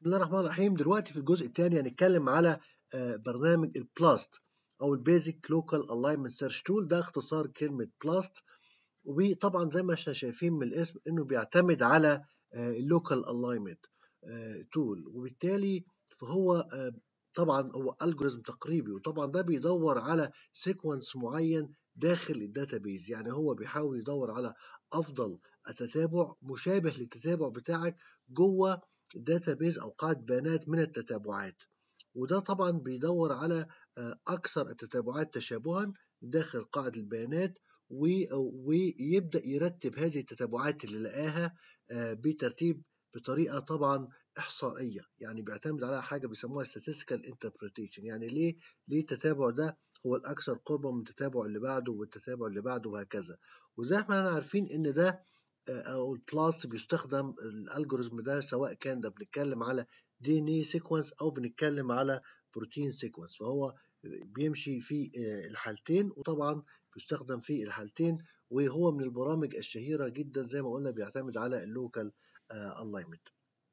بسم الله الرحمن الرحيم دلوقتي في الجزء الثاني هنتكلم على آه، برنامج البلاست او البيزك لوكال الاينمنت سيرش تول ده اختصار كلمه بلاست وطبعا زي ما احنا شايفين من الاسم انه بيعتمد على اللوكال الاينمنت تول وبالتالي فهو آه، طبعا هو الجوريزم تقريبي وطبعا ده بيدور على سيكونس معين داخل الداتابيز يعني هو بيحاول يدور على افضل التتابع مشابه للتتابع بتاعك جوه داتابيز او قاعده بيانات من التتابعات وده طبعا بيدور على آه، اكثر التتابعات تشابها داخل قاعده البيانات و- ويبدا يرتب هذه التتابعات اللي لقاها آه، بترتيب بطريقه طبعا احصائيه يعني بيعتمد على حاجه بيسموها statistical interpretation يعني ليه ليه التتابع ده هو الاكثر قربا من التتابع اللي بعده والتتابع اللي بعده وهكذا وزي ما احنا عارفين ان ده آه، او البلاس بيستخدم الالجوريزم ده سواء كان ده بنتكلم على دي ان اي سيكونس او بنتكلم على بروتين سيكونس فهو بيمشي في آه، الحالتين وطبعا بيستخدم في الحالتين وهو من البرامج الشهيره جدا زي ما قلنا بيعتمد على اللوكال الاينمنت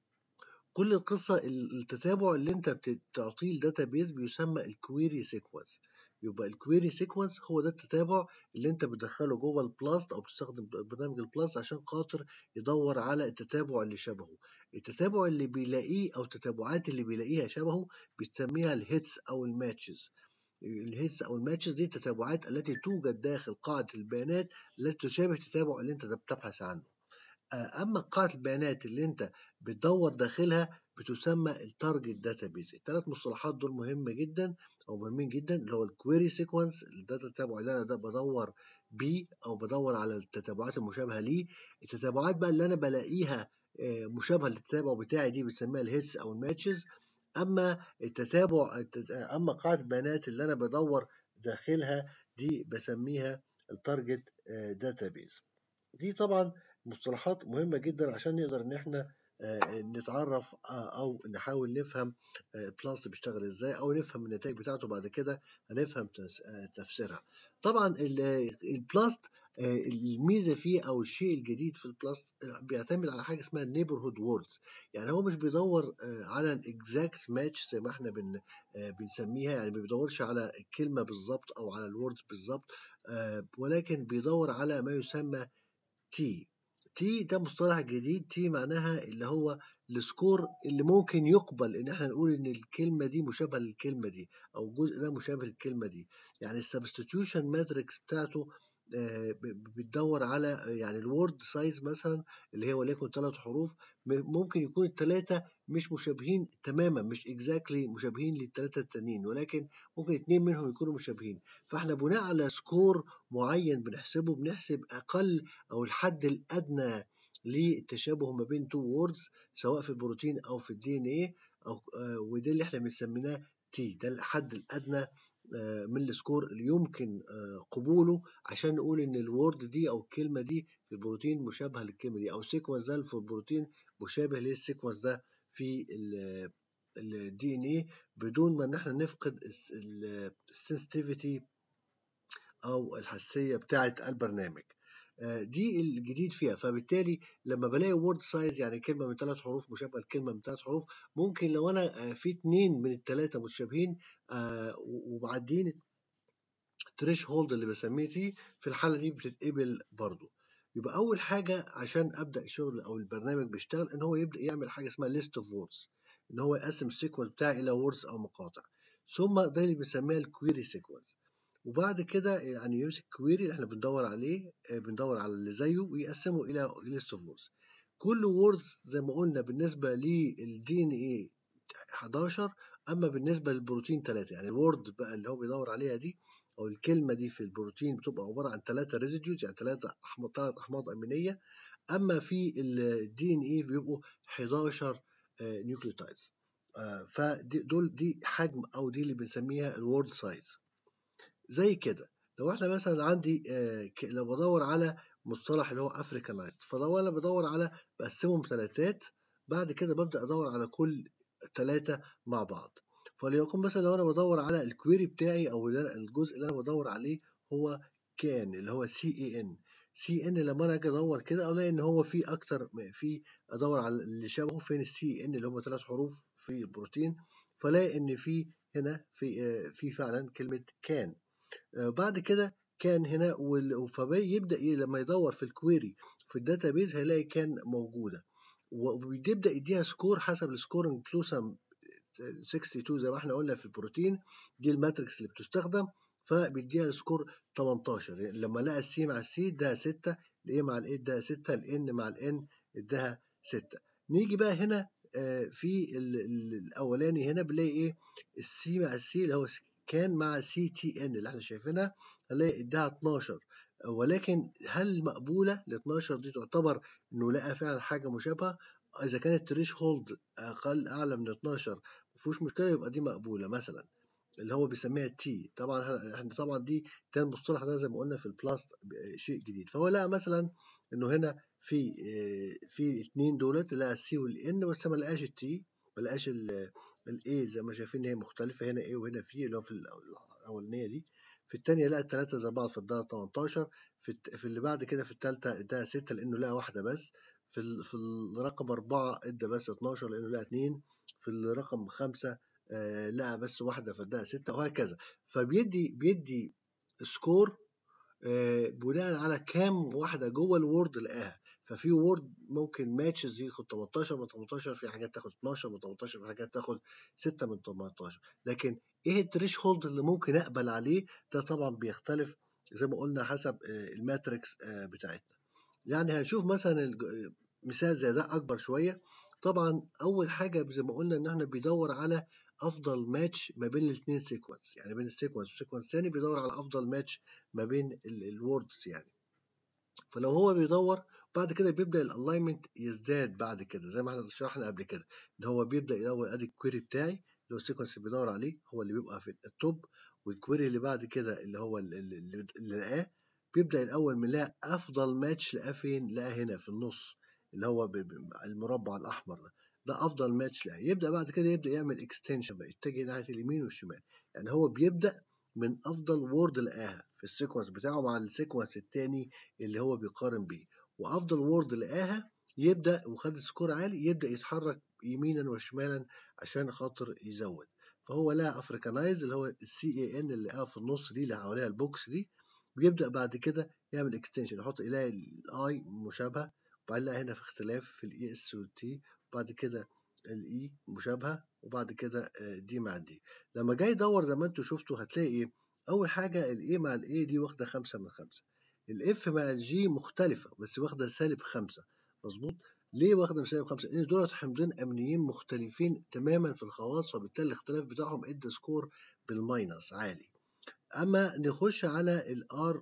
كل القصه ال- التتابع اللي انت بتعطيه الداتابيز بيسمى الكويري سيكونس يبقى الكويري سيكونس هو ده التتابع اللي انت بتدخله جوه البلاست او بتستخدم برنامج البلاست عشان خاطر يدور على التتابع اللي شبهه التتابع اللي بيلاقيه او التتابعات اللي بيلاقيها شبهه بتسميها الهيتس او الماتشز الهيتس او الماتشز دي التتابعات التي توجد داخل قاعده البيانات التي تشابه التتابع اللي انت بتبحث عنه آه، اما قاعده البيانات اللي انت بتدور داخلها بتسمى التارجت داتابيز الثلاث مصطلحات دول مهمه جدا او مهمين جدا اللي هو الكويري سيكونس الداتا تتابع اللي انا ده بدور بيه او بدور على التتابعات المشابهه ليه التتابعات بقى اللي انا بلاقيها آه، مشابهه للتتابع بتاعي دي بتسميها الهيتس او الماتشز اما التتابع التت- اما قاعده البيانات اللي انا بدور داخلها دي بسميها التارجت داتابيز دي طبعا مصطلحات مهمة جدا عشان نقدر إن إحنا آه، نتعرف آه، أو نحاول نفهم آه، البلاست بيشتغل إزاي أو نفهم النتائج بتاعته بعد كده هنفهم تس- آه، تفسيرها. طبعا ال- البلاست آه، الميزة فيه أو الشيء الجديد في البلاست بيعتمد على حاجة اسمها neighborhood ووردز يعني هو مش بيدور آه، على الاكزاكت ماتش زي ما احنا بن آه، بنسميها يعني ما بيدورش على الكلمة بالظبط أو على الوردز بالظبط آه، ولكن بيدور على ما يسمى تي تي ده مصطلح جديد تي معناها اللي هو السكور اللي ممكن يقبل ان احنا نقول ان الكلمه دي مشابهه للكلمه دي او الجزء ده مشابه للكلمه دي يعني السبستيتيوشن ماتريكس بتاعته آه، ب- ب- بتدور على آه، يعني الوورد سايز مثلا اللي هي وليكن ثلاث حروف م- ممكن يكون الثلاثه مش مشابهين تماما مش اكزاكتلي مشابهين للثلاثه التانيين ولكن ممكن اتنين منهم يكونوا مشابهين فاحنا بناء على سكور معين بنحسبه بنحسب اقل او الحد الادنى للتشابه ما بين تو ووردز سواء في البروتين او في الدي ان ايه او آه، وده اللي احنا بنسميناه تي ده الحد الادنى آه، من السكور اللي يمكن آه، قبوله عشان نقول ان الوورد دي او الكلمه دي في البروتين مشابهه للكلمه دي او السيكونس ده في البروتين مشابه للسيكونس ده في الدي ان ايه بدون ما ان احنا نفقد السنسيتيفيتي او الحساسيه بتاعه البرنامج آه، دي الجديد فيها فبالتالي لما بلاقي وورد سايز يعني كلمه من ثلاث حروف مشابهه لكلمه من ثلاث حروف ممكن لو انا آه، في اتنين من الثلاثه متشابهين آه، و- ومعديين التريش هولد اللي بسميه تي في الحاله دي بتتقبل برضو يبقى اول حاجه عشان ابدا الشغل او البرنامج بيشتغل ان هو يبدا يعمل حاجه اسمها ليست اوف ووردز ان هو يقسم السيكونس بتاعي الى ووردز او مقاطع ثم ده اللي بنسميها الكويري سيكونس وبعد كده يعني يمسك كويري اللي احنا بندور عليه آه، بندور على اللي زيه ويقسمه الى ليست اوف ووردز كل ووردز زي ما قلنا بالنسبه للدي ان ايه 11 اما بالنسبه للبروتين 3 يعني الوورد بقى اللي هو بيدور عليها دي او الكلمه دي في البروتين بتبقى عباره عن ثلاثه ريزيديوز يعني ثلاثه احماض ثلاث احماض امينيه اما في الدي ان ايه بيبقوا 11 نيوكليوتايدز فدول دي حجم او دي اللي بنسميها الوورد سايز زي كده لو احنا مثلا عندي آه، ك- لو بدور على مصطلح اللي هو افريكانايزد فلو انا بدور على بقسمهم ثلاثات بعد كده ببدا ادور على كل ثلاثه مع بعض فليكن مثلا لو انا بدور على الكويري بتاعي او اللي أنا- الجزء اللي انا بدور عليه هو كان اللي هو سي اي ان سي ان لما انا اجي ادور كده الاقي ان هو في اكتر في ادور على اللي شبهه فين السي ان اللي هم ثلاث حروف في البروتين فلاقي ان في هنا في آه، في فعلا كلمه كان آه، بعد كده كان هنا وال- فبيبدا ي- لما يدور في الكويري في الداتابيز هيلاقي كان موجوده وبيبدا يديها سكور حسب السكورنج بلوسم 62 زي ما احنا قلنا في البروتين دي الماتريكس اللي بتستخدم فبيديها السكور 18 يعني لما لقى السي مع السي اداها 6 الاي مع الاي اداها 6 الان مع الان اداها 6 نيجي بقى هنا آه، في ال- ال- الاولاني هنا بنلاقي ايه السي مع السي اللي هو س- كان مع سي تي ان اللي احنا شايفينها هنلاقي اداها 12 ولكن هل مقبوله ال 12 دي تعتبر انه لقى فعلا حاجه مشابهه اذا كانت تريش هولد اقل اعلى من 12 مفيهوش مشكله يبقى دي مقبوله مثلا اللي هو بيسميها تي طبعا إحنا- احنا طبعا دي كان المصطلح ده زي ما قلنا في البلاست شيء جديد فهو لقى مثلا انه هنا في آه، في اتنين دولت لقى السي والان بس ما لقاش التي ما لقاش الاي زي ما شايفين هي مختلفه هنا ايه وهنا في اللي هو في الأول- الاولانيه دي في الثانيه لقى الثلاثه زي بعض فاداها 18 في الت- في اللي بعد كده في الثالثه اداها 6 لانه لقى واحده بس في ال- في الرقم أربعة ادى بس 12 لانه لقى اتنين في الرقم خمسة آه، لقى بس واحدة فاداها ستة وهكذا فبيدي بيدي سكور آه، بناء على كام واحدة جوه الوورد لقاها ففي وورد ممكن ماتشز ياخد 18 من 18 في حاجات تاخد 12 من 18 في حاجات تاخد 6 من 18 لكن ايه التريش هولد اللي ممكن اقبل عليه ده طبعا بيختلف زي ما قلنا حسب آه، الماتريكس آه، بتاعتنا يعني هنشوف مثلا الج- مثال زي ده اكبر شويه طبعا اول حاجه زي ما قلنا ان احنا بيدور على افضل ماتش ما بين الاثنين سيكونس يعني بين السيكونس والسيكونس الثاني بيدور على افضل ماتش ما بين الوردز يعني فلو هو بيدور بعد كده بيبدا الالاينمنت يزداد بعد كده زي ما احنا شرحنا قبل كده ان هو بيبدا يدور ادي الكويري بتاعي اللي هو السيكونس اللي بيدور عليه هو اللي بيبقى في التوب والكويري اللي بعد كده اللي هو اللي اللي- اللي لقاه بيبدا الاول من لقى افضل ماتش لقاه فين لقاه هنا في النص اللي هو ب- ب- المربع الاحمر ده ده افضل ماتش لقاه يبدا بعد كده يبدا يعمل اكستنشن بقى يتجه ناحيه اليمين والشمال يعني هو بيبدا من افضل وورد لقاها في السيكونس بتاعه مع السيكونس التاني اللي هو بيقارن بيه وافضل وورد لقاها يبدا وخد سكور عالي يبدا يتحرك يمينا وشمالا عشان خاطر يزود فهو لقى افريكانايز اللي هو السي اي ان اللي لقاها في النص دي اللي حواليها البوكس دي بيبدا بعد كده يعمل اكستنشن يحط يلاقي الاي مشابهه وبعدين يلاقي هنا في اختلاف في الاي اس والتي وبعد كده الاي مشابهه وبعد كده آه، دي مع دي لما جاي يدور زي ما انتوا شفتوا هتلاقي ايه اول حاجه الاي مع الاي دي واخده خمسة من خمسة الاف مع الجي مختلفه بس واخده سالب خمسة مظبوط ليه واخده سالب خمسة لان دولت حمضين امنيين مختلفين تماما في الخواص فبالتالي الاختلاف بتاعهم ادى سكور بالماينس عالي اما نخش على الار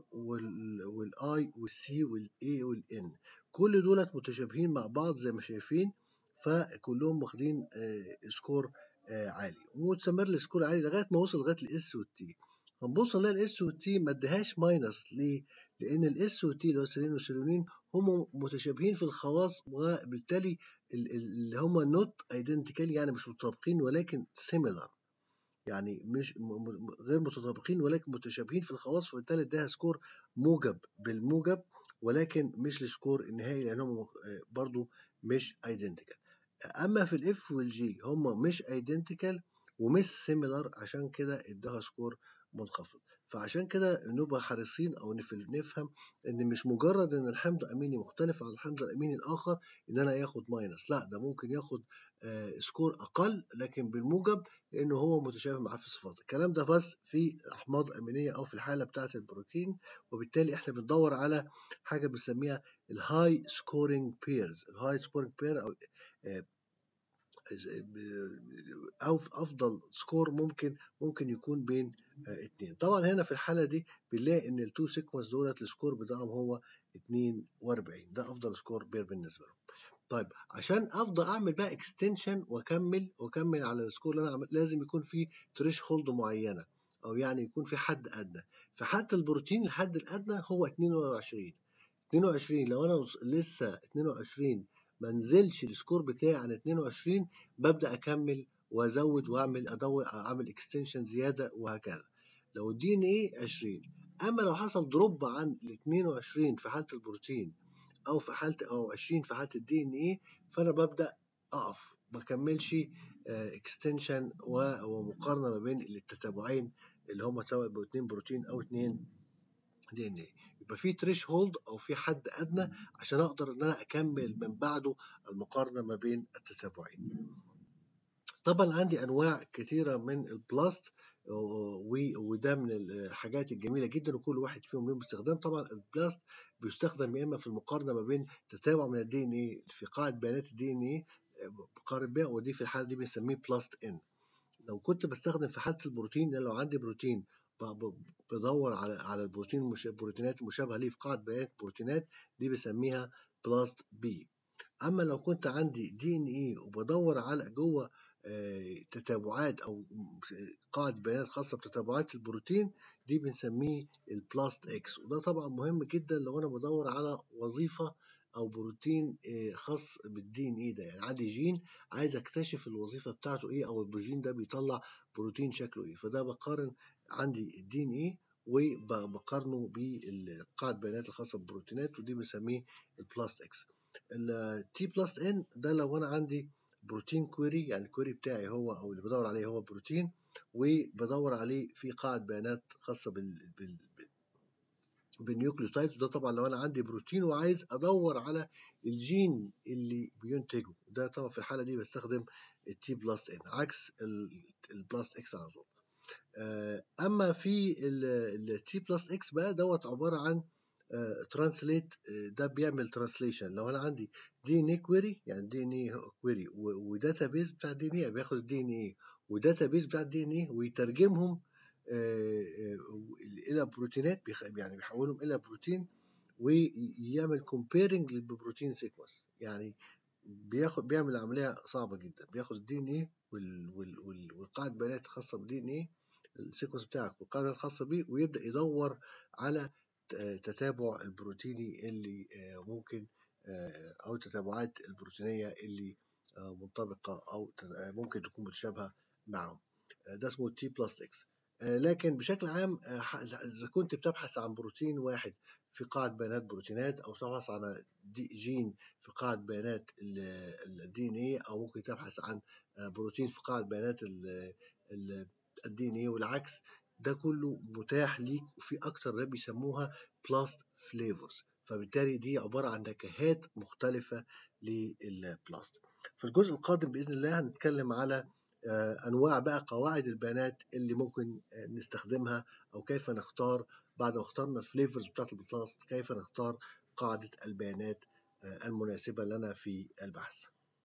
والاي والسي والاي والان كل دولت متشابهين مع بعض زي ما شايفين فكلهم واخدين آه، سكور آه، عالي ومستمر السكور عالي لغايه ما وصل لغايه الاس والتي هنبص نلاقي الاس والتي ما ادهاش ماينس ليه؟ لان الاس والتي اللي هو السيرين والسيرونين هم متشابهين في الخواص وبالتالي ال- ال- اللي هم نوت ايدنتيكال يعني مش متطابقين ولكن سيميلار يعني مش م- م- غير متطابقين ولكن متشابهين في الخواص فبالتالي اداها سكور موجب بالموجب ولكن مش السكور النهائي لانهم مخ- آه، برضو مش ايدنتيكال اما في الاف والجي هم مش ايدنتيكال ومش سيميلار عشان كده اداها سكور منخفض فعشان كده نبقى حريصين او نف- نفهم ان مش مجرد ان الحمض الاميني مختلف عن الحمض الاميني الاخر ان انا ياخد ماينس لا ده ممكن ياخد آه، سكور اقل لكن بالموجب لانه هو متشابه معاه في الصفات الكلام ده بس في الاحماض الامينيه او في الحاله بتاعه البروتين وبالتالي احنا بندور على حاجه بنسميها الهاي سكورينج بيرز الهاي سكورينج بير او آه، او في افضل سكور ممكن ممكن يكون بين آه، اتنين طبعا هنا في الحاله دي بنلاقي ان التو سيكونس دولت السكور بتاعهم هو 42 ده افضل سكور بير بالنسبه لهم طيب عشان افضل اعمل بقى اكستنشن واكمل واكمل على السكور اللي انا عمل لازم يكون في تريش هولد معينه او يعني يكون في حد ادنى فحتى البروتين الحد الادنى هو 22 22 لو انا وص- لسه 22 ما نزلش السكور بتاعي عن 22 ببدا اكمل وازود واعمل ادور اعمل اكستنشن زياده وهكذا لو الدي ان ايه 20 اما لو حصل دروب عن ال 22 في حاله البروتين او في حاله او 20 في حاله الدي ان ايه فانا ببدا اقف ما اكملش اكستنشن ومقارنه ما بين التتابعين اللي هم سواء يبقوا 2 بروتين او 2 دي ان ايه يبقى في تريش هولد او في حد ادنى عشان اقدر ان انا اكمل من بعده المقارنه ما بين التتابعين طبعا عندي انواع كثيره من البلاست وده من الحاجات الجميله جدا وكل واحد فيهم له استخدام طبعا البلاست بيستخدم يا اما في المقارنه ما بين تتابع من الدي ان ايه في قاعده بيانات الدي ان ايه بقارن بيها ودي في الحاله دي بنسميه بلاست ان لو كنت بستخدم في حاله البروتين لو عندي بروتين بدور على على البروتين مش البروتينات المشابهه ليه في قاعده بيانات بروتينات دي بسميها بلاست بي اما لو كنت عندي دي ان ايه وبدور على جوه تتابعات او قاعده بيانات خاصه بتتابعات البروتين دي بنسميه البلاست اكس وده طبعا مهم جدا لو انا بدور على وظيفه او بروتين خاص بالدي ان ايه ده يعني عندي جين عايز اكتشف الوظيفه بتاعته ايه او البروتين ده بيطلع بروتين شكله ايه فده بقارن عندي الدي ان ايه وبقارنه بالقاعده بيانات الخاصه بالبروتينات ودي بنسميه البلاست اكس التي بلس ان ده لو انا عندي بروتين كويري يعني الكويري بتاعي هو او اللي بدور عليه هو بروتين وبدور عليه في قاعده بيانات خاصه بال, بال... بالنيوكليوتايدز وده طبعا لو انا عندي بروتين وعايز ادور على الجين اللي بينتجه ده طبعا في الحاله دي بستخدم التي بلس ان عكس البلس اكس على طول اما في التي بلس اكس بقى دوت عباره عن ترانسليت ده بيعمل ترانسليشن لو انا عندي دي ان اي كويري يعني دي ان اي كويري وداتا بيز بتاع الدي ان اي بياخد الدي ان اي وداتا بيز بتاع الدي ان اي ويترجمهم الى بروتينات يعني بيحولهم الى بروتين ويعمل كومبيرنج للبروتين سيكونس يعني بياخد بيعمل عمليه صعبه جدا بياخد الدي ان اي والقاعده بيانات الخاصه بالدي ان اي السيكونس بتاعك والقاعده الخاصه بيه ويبدا يدور على تتابع البروتيني اللي ممكن او التتابعات البروتينيه اللي منطبقه او ممكن تكون متشابهه معهم ده اسمه تي بلس اكس لكن بشكل عام اذا كنت بتبحث عن بروتين واحد في قاعده بيانات بروتينات او تبحث عن جين في قاعده بيانات الدي ان اي او ممكن تبحث عن بروتين في قاعده بيانات الدي ان اي والعكس ده كله متاح ليك وفي اكتر ده بيسموها بلاست فليفرز فبالتالي دي عباره عن نكهات مختلفه للبلاست في الجزء القادم باذن الله هنتكلم على انواع بقى قواعد البيانات اللي ممكن نستخدمها او كيف نختار بعد ما اخترنا الفليفرز بتاعت البلاست كيف نختار قاعده البيانات المناسبه لنا في البحث